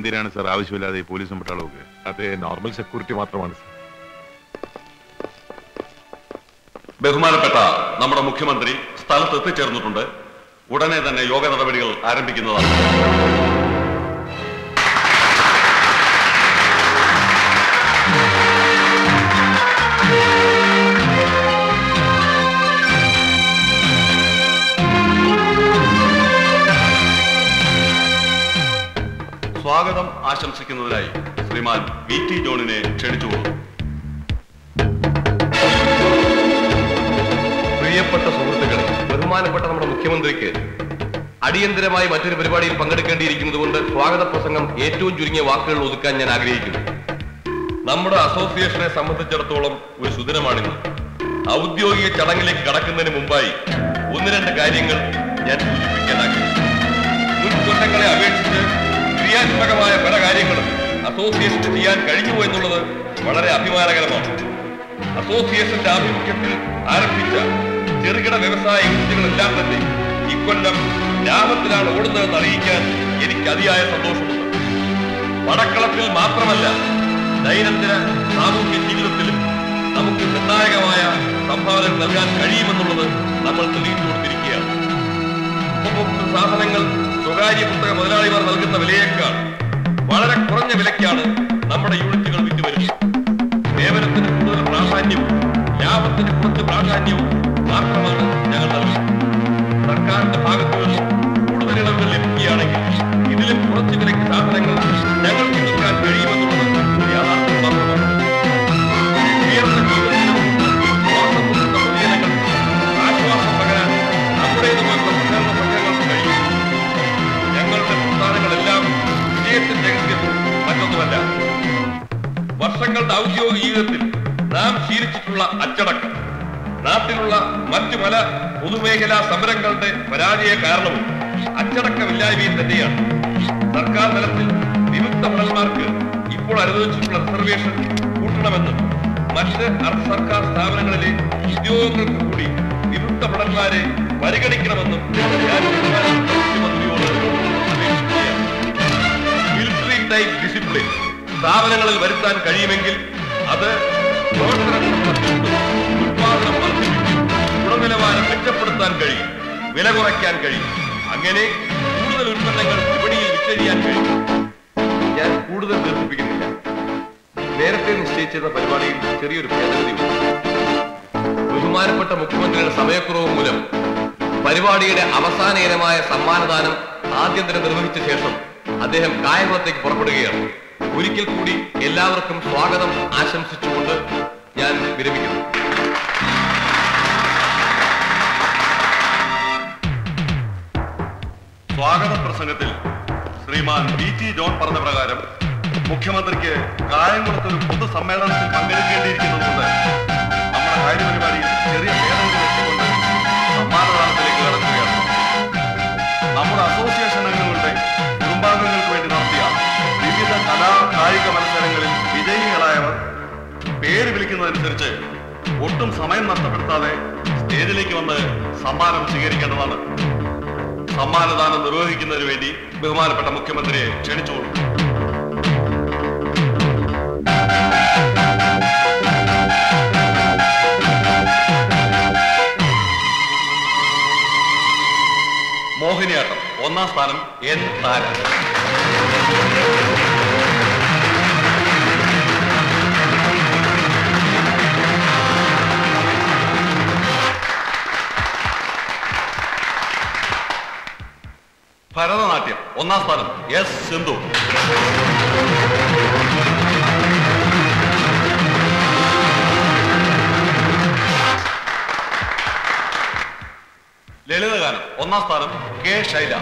എന്തിനാണ് സാർ ആവശ്യമില്ലാതെ ഈ പോലീസും പട്ടാളമൊക്കെ അതെ നോർമൽ സെക്യൂരിറ്റി മാത്രമാണ് സർ ബഹുമാനപ്പെട്ട നമ്മുടെ മുഖ്യമന്ത്രി സ്ഥലത്ത് എത്തിച്ചേർന്നിട്ടുണ്ട് ഉടനെ തന്നെ യോഗ നടപടികൾ ആരംഭിക്കുന്നതാണ് സ്വാഗതം ആശംസിക്കുന്നതിനായി ശ്രീമാൻ വി ടി ജോണിനെ ക്ഷണിച്ചുകൊള്ളു പ്രിയപ്പെട്ട സുഹൃത്തുക്കളെ ബഹുമാനപ്പെട്ട നമ്മുടെ മുഖ്യമന്ത്രിക്ക് അടിയന്തരമായി മറ്റൊരു പരിപാടിയിൽ പങ്കെടുക്കേണ്ടിയിരിക്കുന്നത് കൊണ്ട് സ്വാഗത പ്രസംഗം ഏറ്റവും ചുരുങ്ങിയ വാക്കുകൾ ഒതുക്കാൻ ഞാൻ ആഗ്രഹിക്കുന്നു നമ്മുടെ അസോസിയേഷനെ സംബന്ധിച്ചിടത്തോളം ഒരു സുദിനമാണിന്ന് ഔദ്യോഗിക ചടങ്ങിലേക്ക് കടക്കുന്നതിന് മുമ്പായി ഒന്ന് രണ്ട് കാര്യങ്ങൾ ഞാൻ സൂചിപ്പിക്കാൻ ആഗ്രഹിക്കുന്നു മുൻ കൊല്ലങ്ങളെ അപേക്ഷിച്ച് ക്രിയാത്മകമായ പല കാര്യങ്ങളും അസോസിയേഷന് ചെയ്യാൻ കഴിഞ്ഞു എന്നുള്ളത് വളരെ അഭിമാനകരമാണ് അസോസിയേഷന്റെ ആഭിമുഖ്യത്തിൽ ആരംഭിച്ച ചെറുകിട വ്യവസായ യൂണിറ്റുകളെല്ലാം തന്നെ ഇക്കൊല്ലം ലാഭത്തിലാണ് ഓടുന്നതെന്ന് അറിയിക്കാൻ എനിക്ക് അതിയായ സന്തോഷമുണ്ട് പടക്കളത്തിൽ മാത്രമല്ല ദൈനംദിന സാമൂഹ്യ ജീവിതത്തിലും നമുക്ക് നിർണായകമായ സംഭാവനകൾ നൽകാൻ കഴിയുമെന്നുള്ളത് നമ്മൾ തെളിയിച്ചു കൊടുത്തിരിക്കുകയാണ് ഉപഭോക്തൃ സാധനങ്ങൾ സ്വകാര്യ പുസ്തക മുതലാളിമാർ നൽകുന്ന വിലയേക്കാൾ വളരെ കുറഞ്ഞ വിലയ്ക്കാണ് നമ്മുടെ യൂണിറ്റുകൾ വിറ്റുവരുന്നത് സേവനത്തിന് കൂടുതൽ പ്രാധാന്യവും ലാഭത്തിന് കുറച്ച് പ്രാധാന്യവും മാത്രമാണ് ഞങ്ങൾ നൽകുന്നത് സർക്കാരിന്റെ ഭാഗത്തു നിന്നും കൂടുതൽ ഇളവുകൾ ലഭിക്കുകയാണെങ്കിൽ ഇതിലും കുറച്ച് വിലയ്ക്ക് സാധനങ്ങൾ ഞങ്ങൾക്ക് വിൽക്കാൻ കഴിയുമെന്നുള്ളത് ഒരു യാഥാർത്ഥ്യം മാത്രമാണ് ഉയർന്ന ജീവിതത്തിനും ശ്വാസം മുട്ടുന്ന പൊതുജനങ്ങൾക്ക് ആശ്വാസം പകരാൻ നമ്മുടേതുപോലുള്ള സഹകരണ സംഘങ്ങൾക്ക് കഴിയും ഞങ്ങളുടെ പ്രസ്ഥാനങ്ങളെല്ലാം വിജയത്തിന്റെ രഹസ്യം മറ്റൊന്നുമല്ല വർഷങ്ങളുടെ ഔദ്യോഗിക ജീവിതത്തിൽ നാം ശീലിച്ചിട്ടുള്ള അച്ചടക്കം നാട്ടിലുള്ള മറ്റു പല പൊതുമേഖലാ സമരങ്ങളുടെ പരാജയ കാരണവും അച്ചടക്കമില്ലായ്മയും തന്നെയാണ് സർക്കാർ തലത്തിൽ വിമുക്ത ഭടന്മാർക്ക് ഇപ്പോൾ അനുവദിച്ചിട്ടുള്ള റിസർവേഷൻ കൂട്ടണമെന്നും മറ്റ് അർദ്ധ സർക്കാർ സ്ഥാപനങ്ങളിലെ ഉദ്യോഗങ്ങൾക്ക് കൂടി വിമുക്ത ഭടന്മാരെ പരിഗണിക്കണമെന്നും ഞാൻ ബഹുമാനപ്പെട്ട മുഖ്യമന്ത്രിയോട് അപേക്ഷിക്കുകയാണ് മിലിറ്ററി ടൈപ്പ് ഡിസിപ്ലിൻ സ്ഥാപനങ്ങളിൽ വരുത്താൻ കഴിയുമെങ്കിൽ അത് പ്രവർത്തനക്ഷമത കൂട്ടും ഉത്പാദനം വർദ്ധിപ്പിക്കും ഗുണനിലവാരം മെച്ചപ്പെടുത്താൻ കഴിയും വില കുറയ്ക്കാൻ കഴിയും അങ്ങനെ കൂടുതൽ ഉൽപ്പന്നങ്ങൾ വിപണിയിൽ വിറ്റഴിയാൻ കഴിയും ഞാൻ കൂടുതൽ ദീർഘിപ്പിക്കുന്നില്ല നേരത്തെ നിശ്ചയിച്ചിരുന്ന പരിപാടിയിൽ ചെറിയൊരു ഭേദഗതിയുണ്ട് ബഹുമാനപ്പെട്ട മുഖ്യമന്ത്രിയുടെ സമയക്കുറവ് മൂലം പരിപാടിയുടെ അവസാന ഇനമായ സമ്മാനദാനം ആദ്യം തന്നെ നിർവഹിച്ച ശേഷം അദ്ദേഹം കായംകുളത്തേക്ക് പുറപ്പെടുകയാണ് ഒരിക്കൽ കൂടി എല്ലാവർക്കും സ്വാഗതം ആശംസിച്ചുകൊണ്ട് ഞാൻ വിരമിക്കുന്നു സ്വാഗത പ്രസംഗത്തിൽ ശ്രീമാൻ വി ടി ജോൺ പറഞ്ഞ പ്രകാരം മുഖ്യമന്ത്രിക്ക് കായംകുളത്ത് ഒരു പൊതുസമ്മേളനത്തിൽ പങ്കെടുക്കേണ്ടിയിരിക്കുന്നതുകൊണ്ട് നമ്മുടെ കാര്യപരിപാടിയിൽ ചെറിയ ഭേദഗതി വെച്ചുകൊണ്ട് സമ്മാനദാനത്തിലേക്ക് കടക്കുകയാണ് നമ്മുടെ അസോസിയേഷൻ അംഗങ്ങളുടെ കുടുംബാംഗങ്ങൾക്ക് വേണ്ടി നടത്തിയ വിവിധ കലാ കായിക മത്സരങ്ങളിൽ വിജയികളായവർ പേര് വിളിക്കുന്നതനുസരിച്ച് ഒട്ടും സമയം നഷ്ടപ്പെടുത്താതെ സ്റ്റേജിലേക്ക് വന്ന് സമ്മാനം സ്വീകരിക്കേണ്ടതാണ് സമ്മാനദാനം നിർവഹിക്കുന്നതിന് വേണ്ടി ബഹുമാനപ്പെട്ട മുഖ്യമന്ത്രിയെ ക്ഷണിച്ചുകൊള്ളു മോഹിനിയാട്ടം ഒന്നാം സ്ഥാനം എൻ താര ഭരതനാട്യം ഒന്നാം സ്ഥാനം എസ് സിന്ധു ലളിതഗാനം ഒന്നാം സ്ഥാനം K Shaila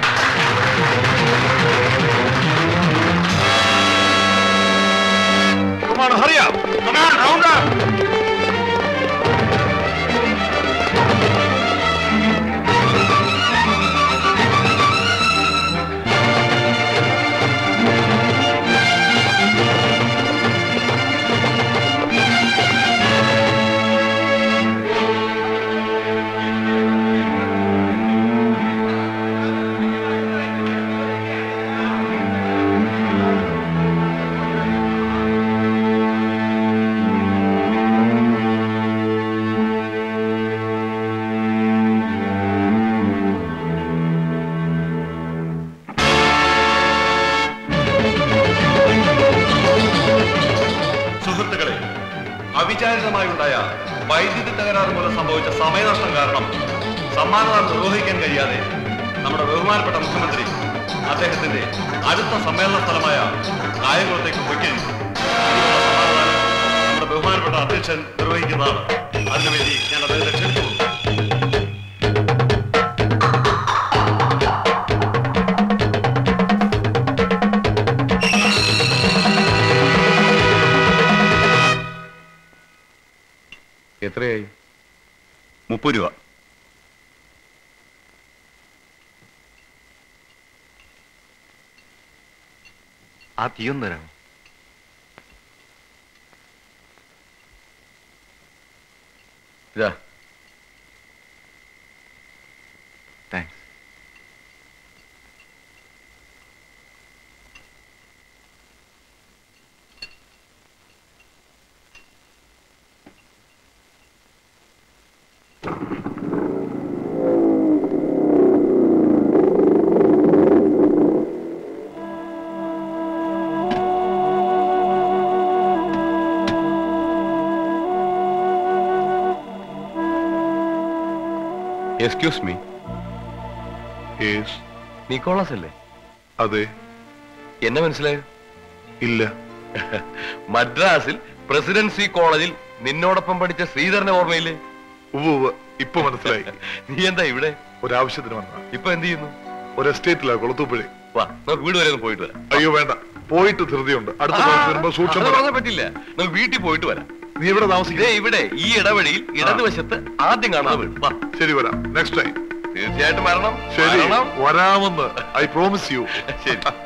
Come on, hurry up! Come on, round up! അനിയന്ത്രിതമായുണ്ടായ വൈദ്യുതി തകരാറ് മൂലം സംഭവിച്ച സമയനഷ്ടം കാരണം സമ്മാനദാനം നിർവഹിക്കാൻ കഴിയാതെ നമ്മുടെ ബഹുമാനപ്പെട്ട മുഖ്യമന്ത്രി അദ്ദേഹത്തിന്റെ അടുത്ത സമ്മേളന സ്ഥലമായ കായംകുളത്തേക്ക് പൊയ്ക്കഴിഞ്ഞു ഇതിനുള്ള സമ്മാനദാനം നമ്മുടെ ബഹുമാനപ്പെട്ട അധ്യക്ഷൻ നിർവഹിക്കുന്നതാണ് അതിനുവേണ്ടി ഞാൻ അദ്ദേഹത്തെ ക്ഷണിച്ചു എത്രയായി മുപ്പത് രൂപ ആ തീയൊന്നു തരാമോ ഇതാ thanks excuse me yes Nicholas അല്ലേ അതെ എന്നെ മനസ്സിലായോ ഇല്ല മദ്രാസിൽ പ്രസിഡൻസി കോളേജിൽ നിന്നോടൊപ്പം പഠിച്ച ശ്രീധരനെ ഓർമ്മയില്ലേ ഉവ്വ് ഇപ്പൊ മനസ്സിലായി നീ എന്താ ഇവിടെ ഒരാവശ്യത്തിന് വന്ന ഇപ്പൊ എന്ത് ചെയ്യുന്നു ഒരു എസ്റ്റേറ്റിലാ കൊളത്തൂപ്പുഴ വാ നമുക്ക് വീട് വരെ ഒന്ന് പോയിട്ട് വരാം അയ്യോ വേണ്ട പോയിട്ട് ധൃതിയുണ്ട് അടുത്ത ആ, പ്രാവശ്യം വരുമ്പോ സൂക്ഷം അത് പറ. പറഞ്ഞാ പറ്റില്ല നമുക്ക് വീട്ടിൽ പോയിട്ട് വരാം നീ എവിടെ ഇതേ താമസിക്കേ ഇവിടെ ഈ ഇടവഴിയിൽ ഇടതുവശത്ത് ആദ്യം കാണുന്ന വീട് വാ ശരി വരാം നെക്സ്റ്റ് ടൈം തീർച്ചയായിട്ടും വരണം ശരി വരണം. വരാമെന്ന് ഐ പ്രോമിസ് യു ശരി